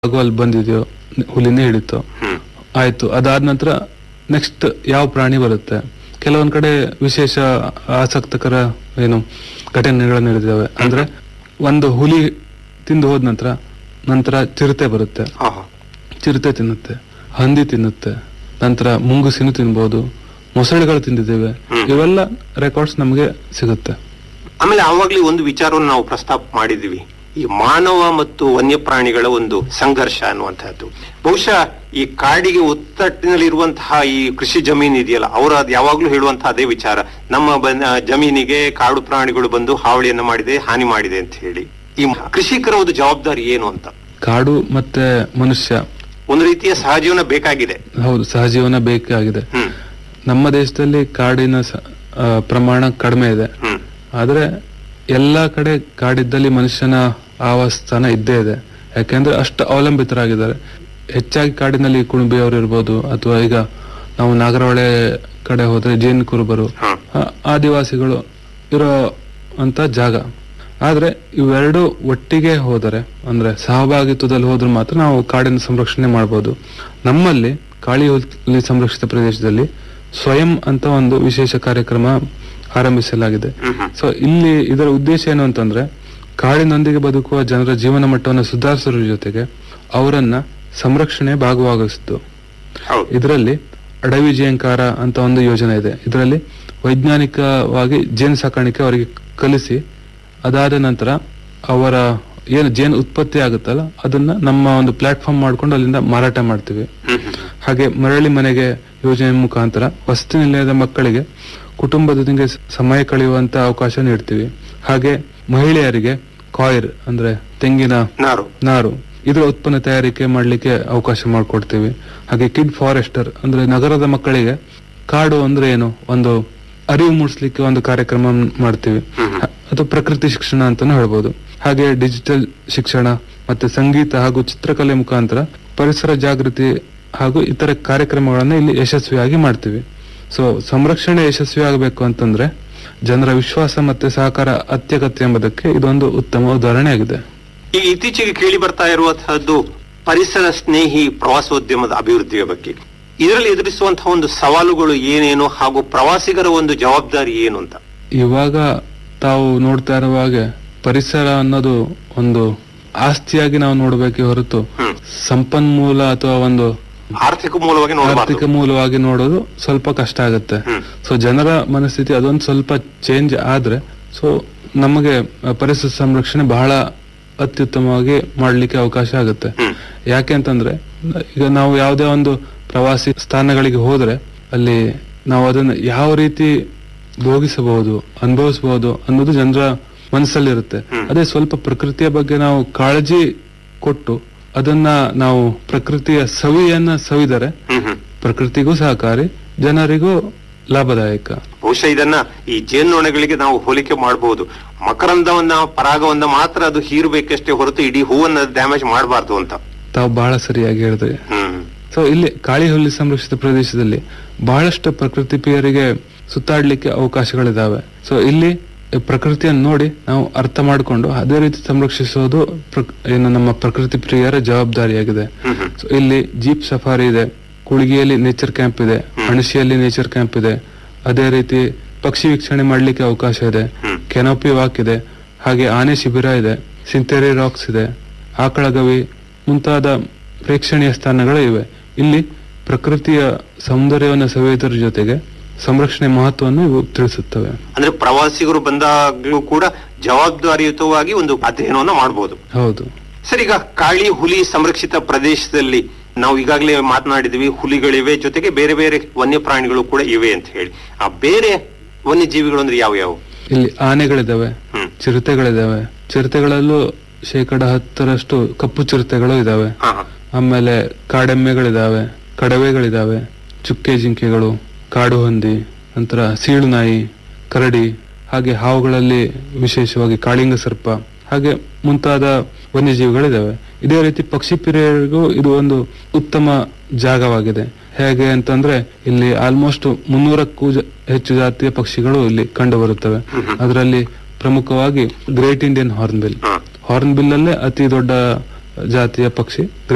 ಹಾಗೂ ಅಲ್ಲಿ ಬಂದಿದೆಯೋ ಹುಲಿನೇ ಹಿಡಿತು ಹ್ಮ್ ಆಯ್ತು ಅದಾದ ನಂತರ ನೆಕ್ಸ್ಟ್ ಯಾವ ಪ್ರಾಣಿ ಬರುತ್ತೆ ಕೆಲವೊಂದ್ ಕಡೆ ವಿಶೇಷ ಆಸಕ್ತಕರ ಏನು ಘಟನೆಗಳು ನಡೆದಿದ್ದಾವೆ ಅಂದ್ರೆ ಒಂದು ಹುಲಿ ತಿಂದು ಹೋದ ನಂತರ ನಂತರ ಚಿರತೆ ಬರುತ್ತೆ ಆಹಾ. ಚಿರತೆ ತಿನ್ನುತ್ತೆ ಹಂದಿ ತಿನ್ನುತ್ತೆ ನಂತರ ಮುಂಗುಸಿನೂ ತಿನ್ಬಹುದು ಮೊಸಳೆಗಳು ತಿಂದಿದ್ದೇವೆ ಹ್ಮ್. ಇವೆಲ್ಲ ರೆಕಾರ್ಡ್ಸ್ ನಮಗೆ ಸಿಗುತ್ತೆ ಆಮೇಲೆ ಆವಾಗ್ಲೇ ಒಂದು ವಿಚಾರವನ್ನು ನಾವು ಪ್ರಸ್ತಾಪ ಮಾಡಿದ್ವಿ ಈ ಮಾನವ ಮತ್ತು ವನ್ಯಪ್ರಾಣಿಗಳ ಒಂದು ಸಂಘರ್ಷ ಅನ್ನುವಂತಹದ್ದು ಬಹುಶಃ ಈ ಕಾಡಿಗೆ ಒತ್ತಟ್ಟಿನಲ್ಲಿರುವಂತಹ ಈ ಕೃಷಿ ಜಮೀನು ಇದೆಯಲ್ಲ ಅವರು ಅದು ಯಾವಾಗ್ಲೂ ಹೇಳುವಂತಹ ಅದೇ ವಿಚಾರ ನಮ್ಮ ಬನ್- ಜಮೀನಿಗೆ ಕಾಡು ಪ್ರಾಣಿಗಳು ಬಂದು ಹಾವಳಿಯನ್ನ ಮಾಡಿದೆ ಹಾನಿ ಮಾಡಿದೆ ಅಂತ ಹೇಳಿ ಈ ಕೃಷಿಕರ ಒಂದು ಜವಾಬ್ದಾರಿ ಏನು ಅಂತ ಕಾಡು ಮತ್ತೆ ಮನುಷ್ಯ ಒಂದು ರೀತಿಯ ಸಹಜೀವನ ಬೇಕಾಗಿದೆ ಹೌದು ಸಹಜೀವನ ಬೇಕಾಗಿದೆ ಹ್ಮ್ ನಮ್ಮ ದೇಶದಲ್ಲಿ ಕಾಡಿನ ಸ- ಆ, ಪ್ರಮಾಣ ಕಡಿಮೆ ಇದೆ ಹ್ಮ್ ಆದ್ರೆ ಎಲ್ಲಾ ಕಡೆ ಕಾಡಿದ್ದಲ್ಲಿ ಮನುಷ್ಯನ ಆವಾಸ್ಥಾನ ಇದ್ದೇ ಇದೆ ಯಾಕೆಂದ್ರೆ ಅಷ್ಟು ಅವಲಂಬಿತರಾಗಿದ್ದಾರೆ ಹೆಚ್ಚಾಗಿ ಕಾಡಿನಲ್ಲಿ ಕುಣಬಿಯವರು ಇರ್ಬೋದು ಅಥವಾ ಈಗ ನಾವು ನಾಗರಹೊಳೆ ಕಡೆ ಹೋದ್ರೆ ಜೇನು ಕುರುಬರು ಹ. ಆ, ಆದಿವಾಸಿಗಳು ಇರೋ ಅಂತ ಜಾಗ ಆದ್ರೆ ಇವೆರಡು ಒಟ್ಟಿಗೆ ಹೋದರೆ ಅಂದ್ರೆ ಸಹಭಾಗಿತ್ವದಲ್ಲಿ ಹೋದ್ರೆ ಮಾತ್ರ ನಾವು ಕಾಡಿನ ಸಂರಕ್ಷಣೆ ಮಾಡಬಹುದು ನಮ್ಮಲ್ಲಿ ಕಾಳಿ ಹುಲಿ ಸಂರಕ್ಷಿತ ಪ್ರದೇಶದಲ್ಲಿ ಸ್ವಯಂ ಅಂತ ಒಂದು ವಿಶೇಷ ಕಾರ್ಯಕ್ರಮ ಆರಂಭಿಸಲಾಗಿದೆ ಹ್ಮ್ ಹ್ಮ್ ಸೊ ಇಲ್ಲಿ ಇದರ ಉದ್ದೇಶ ಏನು ಅಂತಂದ್ರೆ ಕಾಡಿನೊಂದಿಗೆ ಬದುಕುವ ಜನರ ಜೀವನ ಮಟ್ಟವನ್ನು ಸುಧಾರಿಸೋದ್ರ ಜೊತೆಗೆ ಅವರನ್ನ ಸಂರಕ್ಷಣೆ ಭಾಗವಾಗಿಸಿದ್ದು ಹೌದು ಇದರಲ್ಲಿ ಅಡವಿ ಜೇಂಕಾರ ಅಂತ ಒಂದು ಯೋಜನೆ ಇದೆ ಇದರಲ್ಲಿ ವೈಜ್ಞಾನಿಕವಾಗಿ ಜೇನು ಸಾಕಾಣಿಕೆ ಅವರಿಗೆ ಕಲಿಸಿ ಅದಾದ ನಂತರ ಅವರ ಏನು ಜೇನು ಉತ್ಪತ್ತಿ ಆಗುತ್ತಲ್ಲ ಅದನ್ನ ನಮ್ಮ ಒಂದು ಪ್ಲಾಟ್ಫಾರ್ಮ್ ಮಾಡ್ಕೊಂಡು ಅಲ್ಲಿಂದ ಮಾರಾಟ ಮಾಡ್ತೀವಿ ಹ್ಮ್ ಹ್ಮ್ ಹಾಗೆ ಮರಳಿ ಮನೆಗೆ ಯೋಜನೆ ಮುಖಾಂತರ ವಸತಿ ನಿಲಯದ ಮಕ್ಕಳಿಗೆ ಕುಟುಂಬದೊಂದಿಗೆ ಸ- ಸಮಯ ಕಳೆಯುವಂತ ಅವಕಾಶ ನೀಡ್ತೀವಿ ಹಾಗೆ ಮಹಿಳೆಯರಿಗೆ ಕಾಯಿರ್ ಅಂದ್ರೆ ತೆಂಗಿನ ನಾರು ನಾರು ಇದರ ಉತ್ಪನ್ನ ತಯಾರಿಕೆ ಮಾಡ್ಲಿಕ್ಕೆ ಅವಕಾಶ ಮಾಡಿಕೊಡ್ತೀವಿ ಹಾಗೆ ಕಿಡ್ ಫಾರೆಸ್ಟರ್ ಅಂದ್ರೆ ನಗರದ ಮಕ್ಕಳಿಗೆ ಕಾಡು ಅಂದ್ರೆ ಏನು ಒಂದು ಅರಿವು ಮೂಡಿಸ್ಲಿಕ್ಕೆ ಒಂದು ಕಾರ್ಯಕ್ರಮ ಮಾಡ್ತೀವಿ ಹ್ಮ್ ಹ- ಅದು ಪ್ರಕೃತಿ ಶಿಕ್ಷಣ ಅಂತಾನು ಹೇಳ್ಬೋದು ಹಾಗೆ ಡಿಜಿಟಲ್ ಶಿಕ್ಷಣ ಮತ್ತೆ ಸಂಗೀತ ಹಾಗೂ ಚಿತ್ರಕಲೆ ಮುಖಾಂತರ ಪರಿಸರ ಜಾಗೃತಿ ಹಾಗೂ ಇತರ ಕಾರ್ಯಕ್ರಮಗಳನ್ನ ಇಲ್ಲಿ ಯಶಸ್ವಿಯಾಗಿ ಮಾಡ್ತೀವಿ ಸೊ ಸಂರಕ್ಷಣೆ ಯಶಸ್ವಿ ಆಗಬೇಕು ಅಂತಂದ್ರೆ ಜನರ ವಿಶ್ವಾಸ ಮತ್ತೆ ಸಹಕಾರ ಅತ್ಯಗತ್ಯ ಎಂಬುದಕ್ಕೆ ಇದೊಂದು ಉತ್ತಮ ಉದಾಹರಣೆ ಆಗಿದೆ ಈಗ ಇತ್ತೀಚೆಗೆ ಕೇಳಿ ಬರ್ತಾ ಇರುವಂತಹದ್ದು ಪರಿಸರ ಸ್ನೇಹಿ ಪ್ರವಾಸೋದ್ಯಮದ ಅಭಿವೃದ್ಧಿಯ ಬಗ್ಗೆ ಇದರಲ್ಲಿ ಎದುರಿಸುವಂತಹ ಒಂದು ಸವಾಲುಗಳು ಏನೇನು ಹಾಗೂ ಪ್ರವಾಸಿಗರ ಒಂದು ಜವಾಬ್ದಾರಿ ಏನು ಅಂತ ಇವಾಗ ತಾವು ನೋಡ್ತಾ ಇರುವ ಹಾಗೆ ಪರಿಸರ ಅನ್ನೋದು ಒಂದು ಆಸ್ತಿಯಾಗಿ ನಾವು ನೋಡಬೇಕೆ ಹೊರತು ಹ್ಮ್. ಸಂಪನ್ಮೂಲ ಅಥವಾ ಒಂದು ಆರ್ಥಿಕ ಮೂಲವಾಗಿ ನೋಡಬಾರ್ದು ಆರ್ಥಿಕ ಮೂಲವಾಗಿ ನೋಡೋದು ಸ್ವಲ್ಪ ಕಷ್ಟ ಆಗುತ್ತೆ ಹ್ಮ್. ಸೊ ಜನರ ಮನಸ್ಥಿತಿ ಅದೊಂದು ಸ್ವಲ್ಪ ಚೇಂಜ್ ಆದ್ರೆ ಸೊ ನಮಗೆ ಆ, ಪರಿಸರ ಸಂರಕ್ಷಣೆ ಬಹಳ ಅತ್ಯುತ್ತಮವಾಗಿ ಮಾಡ್ಲಿಕ್ಕೆ ಅವಕಾಶ ಆಗುತ್ತೆ ಹ್ಮ್. ಯಾಕೆ ಅಂತಂದ್ರೆ ಈಗ ನಾವು ಯಾವುದೇ ಒಂದು ಪ್ರವಾಸಿ ಸ್ಥಾನಗಳಿಗೆ ಹೋದ್ರೆ ಅಲ್ಲಿ ನಾವು ಅದನ್ನ ಯಾವ ರೀತಿ ಭೋಗಿಸಬಹುದು ಅನುಭವಿಸಬಹುದು ಅನ್ನೋದು ಜನರ ಮನಸ್ಸಲ್ಲಿರುತ್ತೆ ಹ್ಮ್. ಅದೇ ಸ್ವಲ್ಪ ಪ್ರಕೃತಿಯ ಬಗ್ಗೆ ನಾವು ಕಾಳಜಿ ಕೊಟ್ಟು ಅದನ್ನ ನಾವು ಪ್ರಕೃತಿಯ ಸವಿಯನ್ನ ಸವಿದರೆ ಹ್ಮ್ ಹ್ಮ್ ಪ್ರಕೃತಿಗೂ ಸಹಕಾರಿ ಜನರಿಗೂ ಲಾಭದಾಯಕ ಬಹುಶಃ ಇದನ್ನ ಈ ಜೇನ್ನೊಣಗಳಿಗೆ ನಾವು ಹೋಲಿಕೆ ಮಾಡಬಹುದು ಮಕರಂದವನ್ನ ಪರಾಗವನ್ನ ಮಾತ್ರ ಅದು ಹೀರಬೇಕಷ್ಟೇ ಹೊರತು ಇಡೀ ಹೂವನ್ನ ಡ್ಯಾಮೇಜ್ ಮಾಡಬಾರ್ದು ಅಂತ ತಾವು ಬಹಳ ಸರಿಯಾಗಿ ಹೇಳಿದ್ರಿ ಹ್ಮ್ ಸೊ ಇಲ್ಲಿ ಕಾಳಿ ಹುಲಿ ಸಂರಕ್ಷಿತ ಪ್ರದೇಶದಲ್ಲಿ ಬಹಳಷ್ಟು ಪ್ರಕೃತಿ ಪ್ರಿಯರಿಗೆ ಸುತ್ತಾಡ್ಲಿಕ್ಕೆ ಅವಕಾಶಗಳಿದಾವೆ ಸೊ ಇಲ್ಲಿ ಪ್ರಕೃತಿಯನ್ನು ನೋಡಿ ನಾವು ಅರ್ಥ ಮಾಡಿಕೊಂಡು ಅದೇ ರೀತಿ ಸಂರಕ್ಷಿಸೋದು ಪ್ರಕ್- ಏನು ನಮ್ಮ ಪ್ರಕೃತಿ ಪ್ರಿಯರ ಜವಾಬ್ದಾರಿಯಾಗಿದೆ ಹ್ಮ್ ಹ್ಮ್ ಸೊ ಇಲ್ಲಿ ಜೀಪ್ ಸಫಾರಿ ಇದೆ ಕುಳಿಗೆಯಲ್ಲಿ ನೇಚರ್ ಕ್ಯಾಂಪ್ ಇದೆ ಅಣಶಿಯಲ್ಲಿ ನೇಚರ್ ಕ್ಯಾಂಪ್ ಇದೆ ಅದೇ ರೀತಿ ಪಕ್ಷಿ ವೀಕ್ಷಣೆ ಮಾಡ್ಲಿಕ್ಕೆ ಅವಕಾಶ ಇದೆ ಹ್ಮ್. ಕೆನೋಪಿ ವಾಕ್ ಇದೆ ಹಾಗೆ ಆನೆ ಶಿಬಿರ ಇದೆ ಸಿಂತೆರಿ ರಾಕ್ಸ್ ಇದೆ ಆಕಳಗವಿ ಮುಂತಾದ ಪ್ರೇಕ್ಷಣೀಯ ಸ್ಥಾನಗಳು ಇವೆ ಇಲ್ಲಿ ಪ್ರಕೃತಿಯ ಸೌಂದರ್ಯವನ್ನು ಸವಿಯುವುದರ ಜೊತೆಗೆ ಸಂರಕ್ಷಣೆ ಮಹತ್ವವನ್ನು ಇವು ತಿಳಿಸುತ್ತವೆ ಅಂದ್ರೆ ಪ್ರವಾಸಿಗರು ಬಂದಾಗ್ಲೂ ಕೂಡ ಜವಾಬ್ದಾರಿಯುತವಾಗಿ ಒಂದು ಅಧ್ಯಯನವನ್ನ ಮಾಡಬಹುದು ಹೌದು ಸರ್ ಈಗ ಕಾಳಿ ಹುಲಿ ಸಂರಕ್ಷಿತ ಪ್ರದೇಶದಲ್ಲಿ ನಾವು ಈಗಾಗಲೇ ಮಾತನಾಡಿದ್ವಿ ಹುಲಿಗಳಿವೆ ಜೊತೆಗೆ ಬೇರೆ ಬೇರೆ ವನ್ಯಪ್ರಾಣಿಗಳು ಕೂಡ ಇವೆ ಅಂತ ಹೇಳಿ ಆ ಬೇರೆ ವನ್ಯಜೀವಿಗಳು ಅಂದ್ರೆ ಯಾವ ಯಾವ ಇಲ್ಲಿ ಆನೆಗಳಿದಾವೆ ಹ್ಮ್ ಚಿರತೆಗಳಿದಾವೆ ಚಿರತೆಗಳಲ್ಲೂ ಶೇಕಡ ಹತ್ತರಷ್ಟು ಕಪ್ಪು ಚಿರತೆಗಳು ಇದಾವೆ ಹಾ ಹಾ ಆಮೇಲೆ ಕಾಡೆಮ್ಮೆಗಳಿದಾವೆ ಕಡವೆಗಳಿದಾವೆ ಚುಕ್ಕೆ ಜಿಂಕೆಗಳು ಕಾಡು ಹಂದಿ ನಂತರ ಸೀಳು ನಾಯಿ ಕರಡಿ ಹಾಗೆ ಹಾವುಗಳಲ್ಲಿ ವಿಶೇಷವಾಗಿ ಕಾಳಿಂಗ ಸರ್ಪ ಹಾಗೆ ಮುಂತಾದ ವನ್ಯಜೀವಿಗಳಿದಾವೆ ಇದೇ ರೀತಿ ಪಕ್ಷಿ ಪ್ರಿಯರಿಗೂ ಇದು ಒಂದು ಉತ್ತಮ ಜಾಗವಾಗಿದೆ ಹೇಗೆ ಅಂತಂದ್ರೆ ಇಲ್ಲಿ ಆಲ್ಮೋಸ್ಟ್ ಮುನ್ನೂರಕ್ಕೂ ಜ- ಹೆಚ್ಚು ಜಾತಿಯ ಪಕ್ಷಿಗಳು ಇಲ್ಲಿ ಕಂಡು ಬರುತ್ತವೆ ಅದರಲ್ಲಿ ಪ್ರಮುಖವಾಗಿ ಗ್ರೇಟ್ ಇಂಡಿಯನ್ ಹಾರ್ನ್ಬಿಲ್ ಹಾ ಹಾರ್ನ್ಬಿಲ್ ಅಲ್ಲೇ ಅತಿ ದೊಡ್ಡ ಜಾತಿಯ ಪಕ್ಷಿ